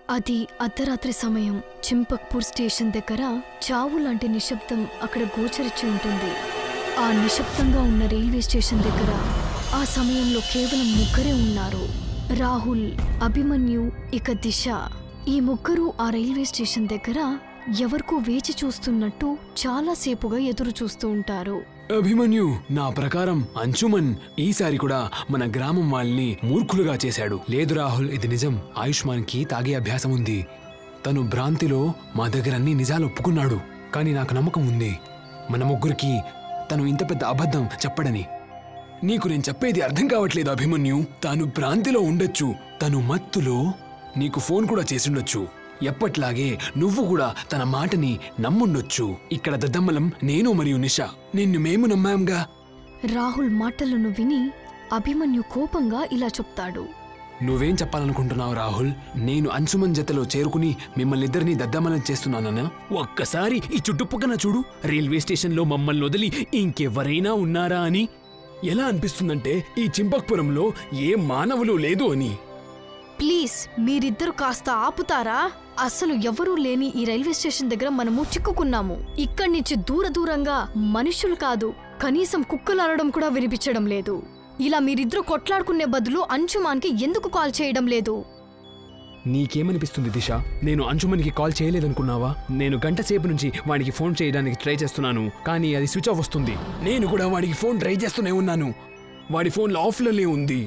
అది అర్ధరాత్రి సమయం చింపక్పూర్ స్టేషన్ దగ్గర చావు లాంటి నిశ్శబ్దం అక్కడ గోచరించి ఉంటుంది ఆ నిశ్శబ్దంగా ఉన్న రైల్వే స్టేషన్ దగ్గర ఆ సమయంలో కేవలం ముగ్గురే ఉన్నారు రాహుల్ అభిమన్యు ఇక దిశ ఈ ముగ్గురు ఆ రైల్వే స్టేషన్ దగ్గర ఎవరికో వేచి చూస్తున్నట్టు చాలాసేపుగా ఎదురు చూస్తూ ఉంటారు అభిమన్యు నా ప్రకారం అంశుమన్ ఈసారి కూడా మన గ్రామం వాళ్ళని మూర్ఖులుగా చేశాడు లేదు రాహుల్ ఇది నిజం ఆయుష్మాన్ కి తాగే అభ్యాసం ఉంది తను భ్రాంతిలో మా దగ్గర అన్ని నిజాలు ఒప్పుకున్నాడు కానీ నాకు నమ్మకం ఉంది మన ముగ్గురికి తను ఇంత పెద్ద అబద్ధం చెప్పడని నీకు నేను చెప్పేది అర్థం కావట్లేదు అభిమన్యు తాను భ్రాంతిలో ఉండొచ్చు తను మత్తులో నీకు ఫోన్ కూడా చేసుండొచ్చు ఎప్పట్లాగే నువ్వు కూడా తన మాటని నమ్ముండొచ్చు ఇక్కడ దద్దమ్మలం నేను మరియు నిష నిన్ను మేము నమ్మాంగా రాహుల్ మాటలను విని అభిమన్యు కోపంగా ఇలా చెప్తాడు నువ్వేం చెప్పాలనుకుంటున్నావు రాహుల్ నేను అంశుమన్ జతలో చేరుకుని మిమ్మల్ని ఇద్దరిని దద్దమ్మలం చేస్తున్నానా ఒక్కసారి ఈ చుట్టుపక్కన చూడు రైల్వే స్టేషన్లో మమ్మల్ని వదిలి ఇంకెవరైనా ఉన్నారా అని ఎలా అనిపిస్తుందంటే ఈ చింపక్పురంలో ఏ మానవులు లేదు అని ప్లీజ్ మీరిద్దరు కాస్త ఆపుతారా అసలు ఎవరూ లేని ఈ రైల్వే స్టేషన్ దగ్గర మనము చిక్కుకున్నాము ఇక్కడి నుంచి దూర దూరంగా మనుషులు కాదు కనీసం కుక్కలు అరవడం కూడా వినిపించడం లేదు ఇలా మీరిద్దరు కొట్లాడుకునే బదులు అంశుమాన్కి ఎందుకు కాల్ చేయడం లేదు నీకేమనిపిస్తుంది దిశ నేను అంశుమన్కి కాల్ చేయలేదనుకున్నావా నేను గంట సేపు నుంచి వాడికి ఫోన్ చేయడానికి ట్రై చేస్తున్నాను కానీ అది స్విచ్ ఆఫ్ వస్తుంది నేను కూడా వాడికి ఫోన్ ట్రై చేస్తూనే ఉన్నాను వాడి ఫోన్ ఆఫ్లోనే ఉంది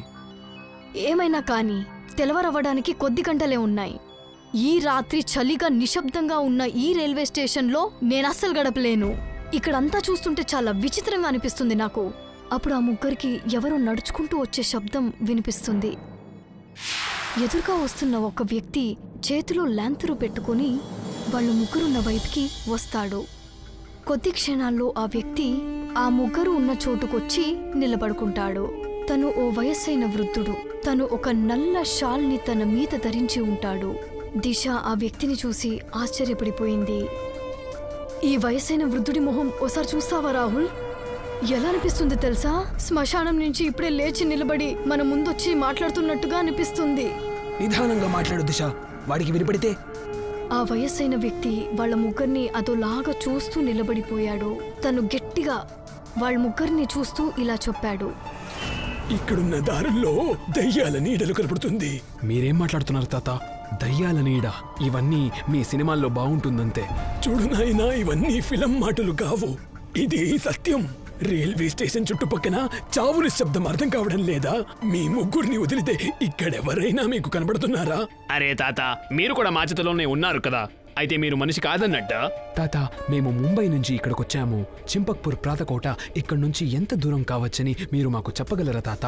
ఏమైనా కానీ తెలవరవ్వడానికి కొద్ది గంటలే ఉన్నాయి ఈ రాత్రి చలిగా నిశ్శబ్దంగా ఉన్న ఈ రైల్వే స్టేషన్లో నేను అస్సలు గడపలేను ఇక్కడంతా చూస్తుంటే చాలా విచిత్రంగా అనిపిస్తుంది నాకు అప్పుడు ఆ ముగ్గురికి ఎవరో నడుచుకుంటూ వచ్చే శబ్దం వినిపిస్తుంది ఎదురుగా వస్తున్న ఒక వ్యక్తి చేతిలో ల్యాంతరు పెట్టుకుని వాళ్ళు ముగ్గురున్న వైపుకి వస్తాడు కొద్ది క్షణాల్లో ఆ వ్యక్తి ఆ ముగ్గురు ఉన్న చోటుకొచ్చి నిలబడుకుంటాడు తను ఓ వయస్సైన వృద్ధుడు తను ఒక నల్ల షాల్ని తన మీద ధరించి ఉంటాడు దిశ ఆ వ్యక్తిని చూసి ఆశ్చర్యపడిపోయింది ఈ వయసైన వృద్ధుడి మొహం ఓసారి చూస్తావా రాహుల్ ఎలా అనిపిస్తుంది తెలుసా శ్మశానం నుంచి ఇప్పుడే లేచి నిలబడి మన ముందొచ్చి మాట్లాడుతున్నట్టుగా అనిపిస్తుంది నిదానంగా మాట్లాడు దిశ వాడికి వినపడితే ఆ వయస్సైన వ్యక్తి వాళ్ళ ముగ్గురిని అదోలాగా చూస్తూ నిలబడిపోయాడు తను గట్టిగా వాళ్ళ ముగ్గురిని చూస్తూ ఇలా చెప్పాడు ఇక్కడున్న దారుల్లో దయ్యాల నీడలు కనపడుతుంది మీరేం మాట్లాడుతున్నారు తాత దయ్యాల నీడ ఇవన్నీ మీ సినిమాల్లో బాగుంటుందంతే చూడు నాయనా ఇవన్నీ ఫిలం మాటలు కావు ఇది సత్యం రైల్వే స్టేషన్ చుట్టుపక్కన చావుల శబ్దం అర్థం కావడం లేదా మీ ముగ్గురిని వదిలితే ఇక్కడెవరైనా మీకు కనబడుతున్నారా అరే తాత మీరు కూడా మా చేతిలోనే ఉన్నారు కదా అయితే మీరు మనిషి కాదన్నట్ట తాత మేము ముంబై నుంచి ఇక్కడికొచ్చాము చింపక్పూర్ ప్రాతకోట ఇక్కడి నుంచి ఎంత దూరం కావచ్చని మీరు మాకు చెప్పగలరా తాత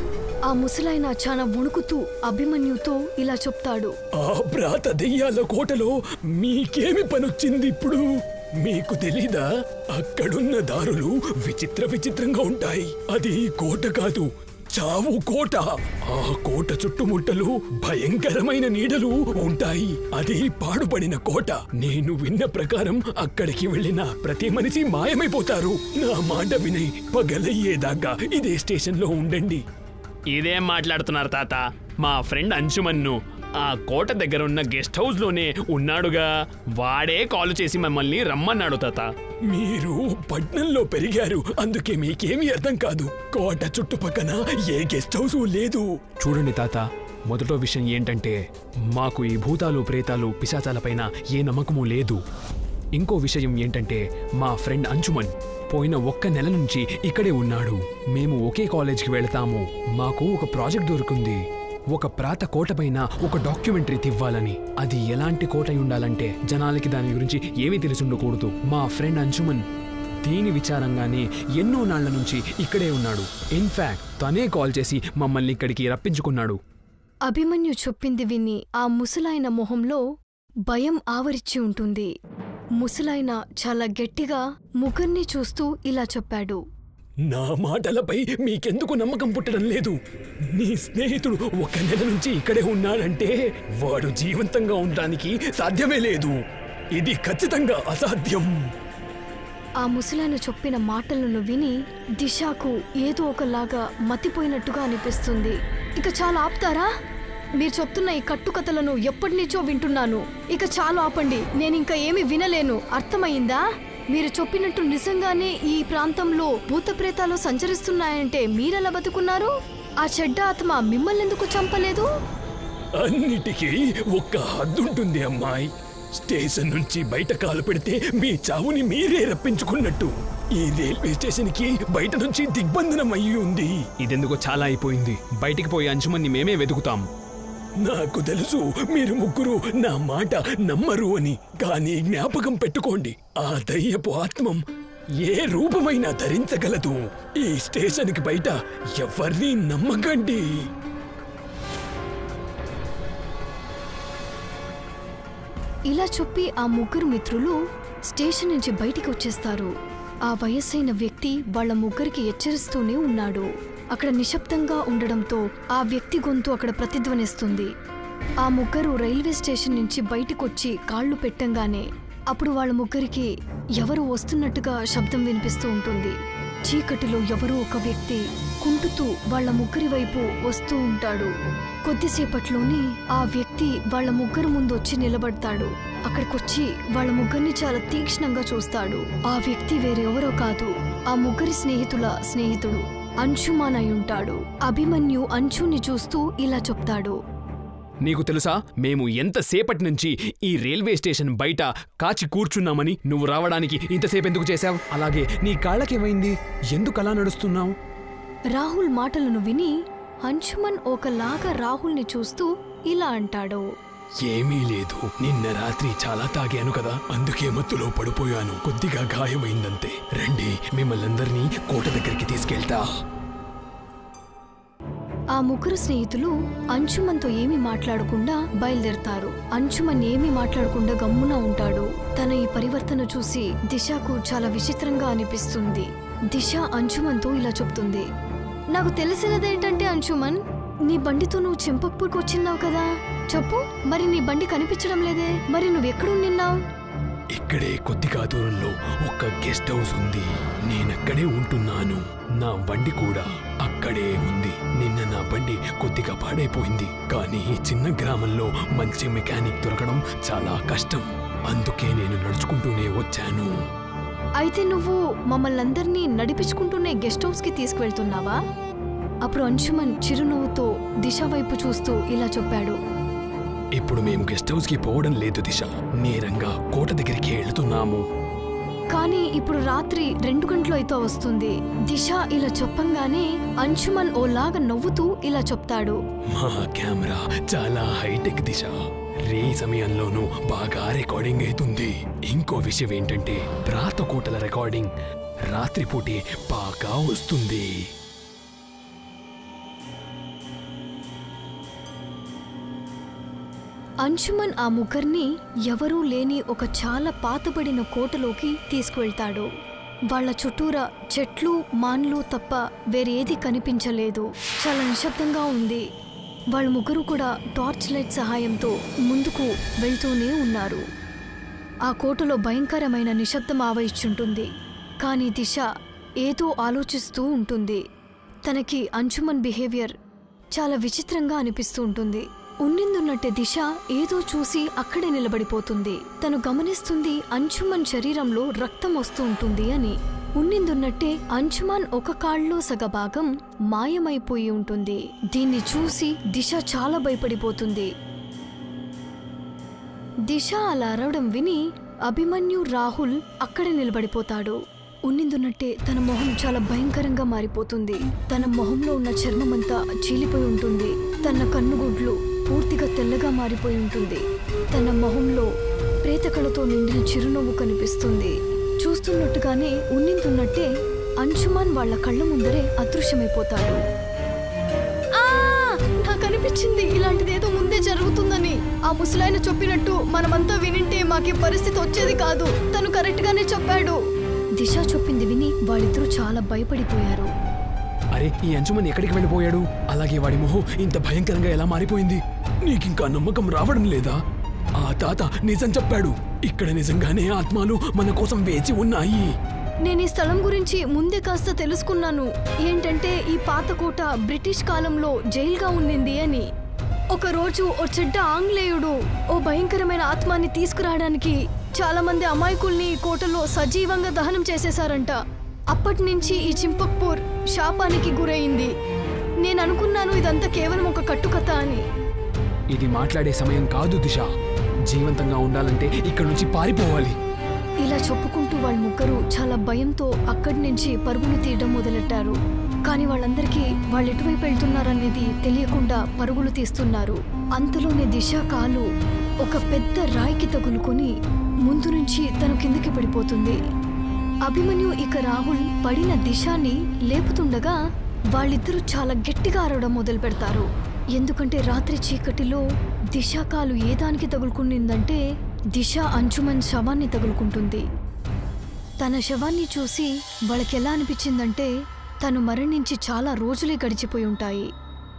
ఆ ముసలాయన చాలా వణుకుతూ అభిమన్యుతో ఇలా చెప్తాడు ఆ ప్రాత దెయ్యాల కోటలో మీకేమి పనొచ్చింది ఇప్పుడు మీకు తెలీదా అక్కడున్న దారులు విచిత్ర విచిత్రంగా ఉంటాయి అది కోట కాదు చావు కోట ఆ కోట చుట్టుముట్టలు భయంకరమైన నీడలు ఉంటాయి అది పాడుపడిన కోట నేను విన్న ప్రకారం అక్కడికి వెళ్ళిన ప్రతి మనిషి మాయమైపోతారు నా మాట విని పగలయ్యేదాకా ఇదే స్టేషన్లో ఉండండి ఇదేం మాట్లాడుతున్నారు తాత మా ఫ్రెండ్ అంశుమన్ను ఆ కోట దగ్గర ఉన్న గెస్ట్ హౌస్ లోనే ఉన్నాడుగా వాడే కాల్ చేసి మమ్మల్ని రమ్మన్నాడు తాత మీరు పట్నంలో పెరిగారు అందుకే మీకేమీ అర్థం కాదు కోట చుట్టుపక్కన ఏ గెస్ట్ హౌస్ లేదు చూడండి తాత మొదటో విషయం ఏంటంటే మాకు ఈ భూతాలు ప్రేతాలు పిశాచాలపైన ఏ నమ్మకము లేదు ఇంకో విషయం ఏంటంటే మా ఫ్రెండ్ అంచుమన్ పోయిన ఒక్క నెల నుంచి ఇక్కడే ఉన్నాడు మేము ఒకే కాలేజ్కి వెళ్తాము మాకు ఒక ప్రాజెక్ట్ దొరికింది ఒక ప్రాత కోట పైన ఒక డాక్యుమెంటరీ తివ్వాలని అది ఎలాంటి కోట అయి ఉండాలంటే జనాలకి దాని గురించి ఏమీ తెలిసుండకూడదు మా ఫ్రెండ్ అంశుమన్ దీని విచారంగానే ఎన్నో నాళ్ల నుంచి ఇక్కడే ఉన్నాడు ఇన్ఫాక్ట్ తనే కాల్ చేసి మమ్మల్ని ఇక్కడికి రప్పించుకున్నాడు అభిమన్యు చెప్పింది విని ఆ ముసలాయన మొహంలో భయం ఆవరిచ్చి ఉంటుంది ముసలాయన చాలా గట్టిగా ముగ్గుర్ని చూస్తూ ఇలా చెప్పాడు నా మాటలపై మీకెందుకు నమ్మకం పుట్టడం లేదు నీ స్నేహితుడు ఒక నెల నుంచి ఇక్కడే ఉన్నాడంటే వాడు జీవంతంగా ఉండడానికి సాధ్యమే లేదు ఇది ఖచ్చితంగా అసాధ్యం ఆ ముసలాయన చెప్పిన మాటలను విని దిశాకు ఏదో ఒకలాగా మతిపోయినట్టుగా అనిపిస్తుంది ఇక చాలా ఆపుతారా మీరు చెప్తున్న ఈ కట్టుకథలను ఎప్పటి నుంచో వింటున్నాను ఇక చాలు ఆపండి నేను ఇంకా ఏమీ వినలేను అర్థమైందా మీరు చెప్పినట్టు నిజంగానే ఈ ప్రాంతంలో భూత ప్రేతాలు సంచరిస్తున్నాయంటే మీరెలా బతుకున్నారు ఆ చెడ్డ ఆత్మ మిమ్మల్ని ఎందుకు చంపలేదు అన్నిటికీ ఒక్క హద్దుంటుంది అమ్మాయి స్టేషన్ నుంచి బయట కాలు పెడితే మీ చావుని మీరే రప్పించుకున్నట్టు ఈ రైల్వే స్టేషన్ కి బయట నుంచి దిగ్బంధనం అయ్యి ఉంది ఇదెందుకో చాలా అయిపోయింది బయటికి పోయి అంచుమన్ని మేమే వెతుకుతాం నాకు తెలుసు మీరు ముగ్గురు నా మాట నమ్మరు అని కానీ జ్ఞాపకం పెట్టుకోండి ఆ దయ్యపు ఆత్మం ఏ రూపమైనా ధరించగలదు ఈ స్టేషన్కి బయట ఎవరిని నమ్మకండి ఇలా చెప్పి ఆ ముగ్గురు మిత్రులు స్టేషన్ నుంచి బయటికి వచ్చేస్తారు ఆ వయస్సైన వ్యక్తి వాళ్ళ ముగ్గురికి హెచ్చరిస్తూనే ఉన్నాడు అక్కడ నిశ్శబ్దంగా ఉండడంతో ఆ వ్యక్తి గొంతు అక్కడ ప్రతిధ్వనిస్తుంది ఆ ముగ్గురు రైల్వే స్టేషన్ నుంచి బయటకొచ్చి కాళ్ళు పెట్టంగానే అప్పుడు వాళ్ళ ముగ్గురికి ఎవరు వస్తున్నట్టుగా శబ్దం వినిపిస్తూ ఉంటుంది చీకటిలో ఎవరో ఒక వ్యక్తి కుంటుతూ వాళ్ళ ముగ్గురి వైపు వస్తూ ఉంటాడు కొద్దిసేపట్లోనే ఆ వ్యక్తి వాళ్ళ ముగ్గురు ముందు వచ్చి నిలబడతాడు అక్కడికొచ్చి వాళ్ళ ముగ్గురిని చాలా తీక్ష్ణంగా చూస్తాడు ఆ వ్యక్తి వేరెవరో కాదు ఆ ముగ్గురి స్నేహితుల స్నేహితుడు అంశుమాన్ అయి ఉంటాడు అభిమన్యు అంశుని చూస్తూ ఇలా చెప్తాడు నీకు తెలుసా మేము ఎంతసేపటి నుంచి ఈ రైల్వే స్టేషన్ బయట కాచి కూర్చున్నామని నువ్వు రావడానికి ఇంతసేపు ఎందుకు చేశావు అలాగే నీ కాళ్ళకేమైంది ఎందుకు అలా నడుస్తున్నావు రాహుల్ మాటలను విని అంశుమన్ ఒకలాగా రాహుల్ని చూస్తూ ఇలా అంటాడు ఏమీ లేదు నిన్న రాత్రి చాలా తాగాను కదా అందుకే మత్తులో పడిపోయాను కొద్దిగా గాయమైందంతే రండి మిమ్మల్ందరినీ కోట దగ్గరికి తీసుకెళ్తా ఆ ముగ్గురు స్నేహితులు అంశుమన్తో ఏమీ మాట్లాడకుండా బయలుదేరతారు అంశుమన్ ఏమీ మాట్లాడకుండా గమ్మున ఉంటాడు తన ఈ పరివర్తన చూసి దిశకు చాలా విచిత్రంగా అనిపిస్తుంది దిశ అంశుమన్తో ఇలా చెప్తుంది నాకు తెలిసినదేంటంటే అంశుమన్ నీ బండితో నువ్వు చెంపప్పూర్కి వచ్చిన్నావు కదా చెప్పు మరి నీ బండి కనిపించడం లేదే మరి నువ్వెక్కడు నిన్నావు ఇక్కడే కొద్దిగా దూరంలో ఒక గెస్ట్ హౌస్ ఉంది నేనక్కడే ఉంటున్నాను నా బండి కూడా అక్కడే ఉంది నిన్న నా బండి కొద్దిగా పాడైపోయింది కానీ ఈ చిన్న గ్రామంలో మంచి మెకానిక్ దొరకడం చాలా కష్టం అందుకే నేను నడుచుకుంటూనే వచ్చాను అయితే నువ్వు మమ్మల్ని అందరినీ నడిపించుకుంటూనే గెస్ట్ హౌస్ కి తీసుకువెళ్తున్నావా అప్పుడు అంశుమన్ చిరునవ్వుతో దిశ వైపు చూస్తూ ఇలా చెప్పాడు ఇప్పుడు మేము గెస్ట్ హౌస్ కి పోవడం లేదు దిశ నేరంగా కోట దగ్గరికి వెళ్తున్నాము కానీ ఇప్పుడు రాత్రి రెండు గంటలు అయితే వస్తుంది దిశ ఇలా చెప్పంగానే అంశుమన్ ఓలాగా నవ్వుతూ ఇలా చెప్తాడు మా కెమెరా చాలా హైటెక్ దిశ రే సమయంలోనూ బాగా రికార్డింగ్ అవుతుంది ఇంకో విషయం ఏంటంటే ప్రాతకోటల రికార్డింగ్ రాత్రిపూటే బాగా వస్తుంది అంశుమన్ ఆ ముగ్గురిని ఎవరూ లేని ఒక చాలా పాతబడిన కోటలోకి తీసుకువెళ్తాడు వాళ్ళ చుట్టూరా చెట్లు మాన్లు తప్ప వేరేది కనిపించలేదు చాలా నిశ్శబ్దంగా ఉంది వాళ్ళ ముగ్గురు కూడా టార్చ్ లైట్ సహాయంతో ముందుకు వెళ్తూనే ఉన్నారు ఆ కోటలో భయంకరమైన నిశ్శబ్దం ఆవహించుంటుంది కానీ దిశ ఏదో ఆలోచిస్తూ ఉంటుంది తనకి అంశుమన్ బిహేవియర్ చాలా విచిత్రంగా అనిపిస్తూ ఉంటుంది ఉన్నిందున్నట్టే దిశ ఏదో చూసి అక్కడే నిలబడిపోతుంది తను గమనిస్తుంది అంశుమన్ శరీరంలో రక్తం వస్తూ ఉంటుంది అని ఉన్నిందున్నట్టే అంశుమాన్ ఒక కాళ్ళలో సగభాగం మాయమైపోయి ఉంటుంది దీన్ని చూసి దిశ చాలా భయపడిపోతుంది దిశ అలా అరవడం విని అభిమన్యు రాహుల్ అక్కడే నిలబడిపోతాడు ఉన్నిందున్నట్టే తన మొహం చాలా భయంకరంగా మారిపోతుంది తన మొహంలో ఉన్న చర్మమంతా చీలిపోయి ఉంటుంది తన కన్నుగుడ్లు పూర్తిగా తెల్లగా మారిపోయి ఉంటుంది తన మొహంలో ప్రేతకళతో నిండిన చిరునవ్వు కనిపిస్తుంది చూస్తున్నట్టుగానే ఉన్నిందున్నట్టే అంశుమాన్ వాళ్ళ కళ్ళ ముందరే అదృశ్యమైపోతాడు ఆ నాకు అనిపించింది ఇలాంటిదేదో ముందే జరుగుతుందని ఆ ముసలాయన చెప్పినట్టు మనమంతా వినింటే మాకు ఈ పరిస్థితి వచ్చేది కాదు తను కరెక్ట్ గానే చెప్పాడు దిశ చెప్పింది విని వాళ్ళిద్దరూ చాలా భయపడిపోయారు అరే ఈ అంచుమని ఎక్కడికి వెళ్ళిపోయాడు అలాగే వాడి మొహం ఇంత భయంకరంగా ఎలా మారిపోయింది నీకింకా నమ్మకం రావడం లేదా ఆ తాత నిజం చెప్పాడు ఇక్కడ నిజంగానే ఆత్మలు మన కోసం వేచి ఉన్నాయి నేను ఈ స్థలం గురించి ముందే కాస్త తెలుసుకున్నాను ఏంటంటే ఈ పాత కోట బ్రిటిష్ కాలంలో జైలుగా ఉండింది అని ఒక రోజు ఓ చెడ్డ ఆంగ్లేయుడు ఓ భయంకరమైన ఆత్మాన్ని తీసుకురావడానికి చాలా మంది అమాయకుల్ని ఈ కోటలో సజీవంగా దహనం చేసేశారంట అప్పటి నుంచి ఈ చింపక్పూర్ శాపానికి గురైంది నేను అనుకున్నాను ఇదంతా కేవలం ఒక కట్టుకథ అని ఇది మాట్లాడే సమయం కాదు దిశ జీవంతంగా ఉండాలంటే ఇక్కడి నుంచి పారిపోవాలి ఇలా చెప్పుకుంటూ వాళ్ళ ముగ్గురు చాలా భయంతో అక్కడి నుంచి పరుగులు తీయడం మొదలెట్టారు కానీ వాళ్ళందరికీ వాళ్ళు ఎటువైపు వెళ్తున్నారనేది తెలియకుండా పరుగులు తీస్తున్నారు అంతలోనే దిశ కాలు ఒక పెద్ద రాయికి తగులుకొని ముందు నుంచి తను కిందకి పడిపోతుంది అభిమన్యు ఇక రాహుల్ పడిన దిశాని లేపుతుండగా వాళ్ళిద్దరూ చాలా గట్టిగా అరవడం మొదలు పెడతారు ఎందుకంటే రాత్రి చీకటిలో దిశ కాలు ఏ దానికి తగులుకునిందంటే దిశ అంచుమన్ శవాన్ని తగులుకుంటుంది తన శవాన్ని చూసి వాళ్ళకి ఎలా అనిపించిందంటే తను మరణించి చాలా రోజులే గడిచిపోయి ఉంటాయి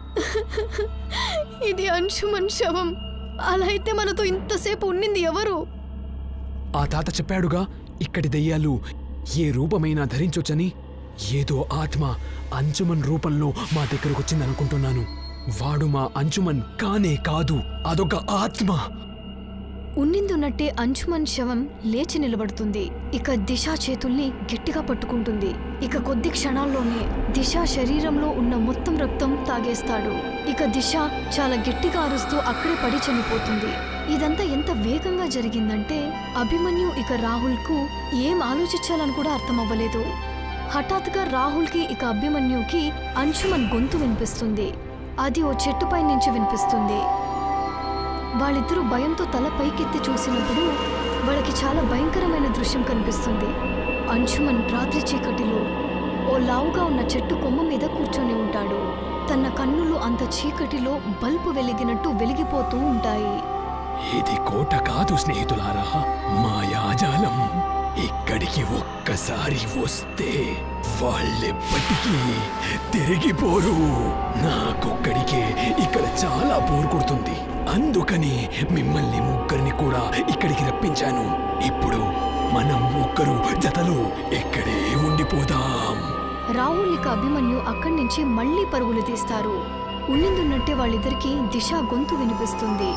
ఇది అంశుమన్ శవం అలా అయితే మనతో ఇంతసేపు ఉండింది ఎవరు ఆ తాత చెప్పాడుగా ఇక్కడి దెయ్యాలు ఏ రూపమైనా ధరించొచ్చని ఏదో ఆత్మ అంచుమన్ రూపంలో మా దగ్గరకు వచ్చిందనుకుంటున్నాను వాడు మా అంచుమన్ కానే కాదు అదొక ఆత్మ ఉన్నిందున్నట్టే అంశుమన్ శవం లేచి నిలబడుతుంది ఇక దిశ చేతుల్ని గట్టిగా పట్టుకుంటుంది ఇక కొద్ది క్షణాల్లోనే దిశ శరీరంలో ఉన్న మొత్తం రక్తం తాగేస్తాడు ఇక దిశ చాలా గట్టిగా అరుస్తూ అక్కడే పడి చనిపోతుంది ఇదంతా ఎంత వేగంగా జరిగిందంటే అభిమన్యు ఇక రాహుల్కు ఏం ఆలోచించాలని కూడా అర్థం అవ్వలేదు హఠాత్తుగా రాహుల్కి ఇక అభిమన్యుకి అంశుమన్ గొంతు వినిపిస్తుంది అది ఓ చెట్టుపై నుంచి వినిపిస్తుంది వాళ్ళిద్దరూ భయంతో తల పైకెత్తి చూసినప్పుడు వాళ్ళకి చాలా భయంకరమైన దృశ్యం కనిపిస్తుంది అంశుమన్ రాత్రి చీకటిలో ఓ లావుగా ఉన్న చెట్టు కొమ్మ మీద కూర్చొని ఉంటాడు తన కన్నులు అంత చీకటిలో బల్బు వెలిగినట్టు వెలిగిపోతూ ఉంటాయి ఇది కోట కాదు స్నేహితులారా మాయాజాలం ఇక్కడికి ఒక్కసారి వస్తే వాళ్ళెప్పటికీ తిరిగిపోరు నాకొక్కడికే ఇక్కడ చాలా బోర్ కొడుతుంది అందుకని మిమ్మల్ని ముగ్గురిని కూడా ఇక్కడికి రప్పించాను ఇప్పుడు మనం ముగ్గురు జతలు ఇక్కడే ఉండిపోదాం రాహుల్ ఇక అభిమన్యు అక్కడి నుంచి మళ్ళీ పరుగులు తీస్తారు ఉన్నిందున్నట్టే వాళ్ళిద్దరికి దిశ గొంతు వినిపిస్తుంది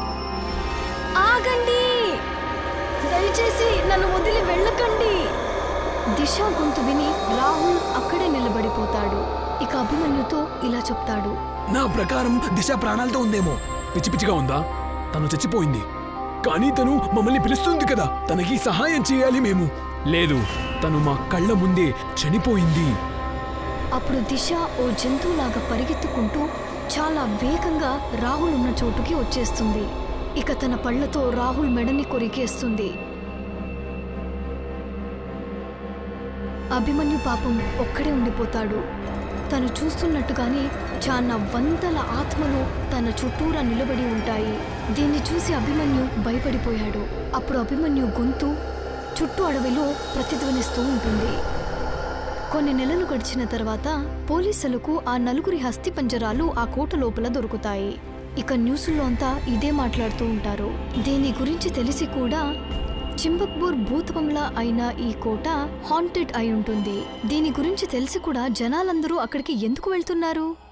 ఆగండి దయచేసి నన్ను వదిలి వెళ్ళకండి దిశ గొంతు విని రాహుల్ అక్కడే నిలబడిపోతాడు ఇక అభిమన్యుతో ఇలా చెప్తాడు నా ప్రకారం దిశ ప్రాణాలతో ఉందేమో పిచ్చి పిచ్చిగా ఉందా తను చచ్చిపోయింది కానీ తను మమ్మల్ని పిలుస్తుంది కదా తనకి సహాయం చేయాలి మేము లేదు తను మా కళ్ళ ముందే చనిపోయింది అప్పుడు దిశ ఓ జంతువులాగా పరిగెత్తుకుంటూ చాలా వేగంగా రాహుల్ ఉన్న చోటుకి వచ్చేస్తుంది ఇక తన పళ్ళతో రాహుల్ మెడని కొరికేస్తుంది అభిమన్యు పాపం ఒక్కడే ఉండిపోతాడు తను చూస్తున్నట్టుగానే చాలా వందల ఆత్మలు తన చుట్టూరా నిలబడి ఉంటాయి దీన్ని చూసి అభిమన్యు భయపడిపోయాడు అప్పుడు అభిమన్యు గొంతు చుట్టూ అడవిలో ప్రతిధ్వనిస్తూ ఉంటుంది కొన్ని నెలలు గడిచిన తర్వాత పోలీసులకు ఆ నలుగురి హస్తి పంజరాలు ఆ కోట లోపల దొరుకుతాయి ఇక న్యూస్లో అంతా ఇదే మాట్లాడుతూ ఉంటారు దీని గురించి తెలిసి కూడా చింబక్బూర్ భూతబంగ్లా అయిన ఈ కోట హాంటెడ్ అయి ఉంటుంది దీని గురించి తెలిసి కూడా జనాలందరూ అక్కడికి ఎందుకు వెళ్తున్నారు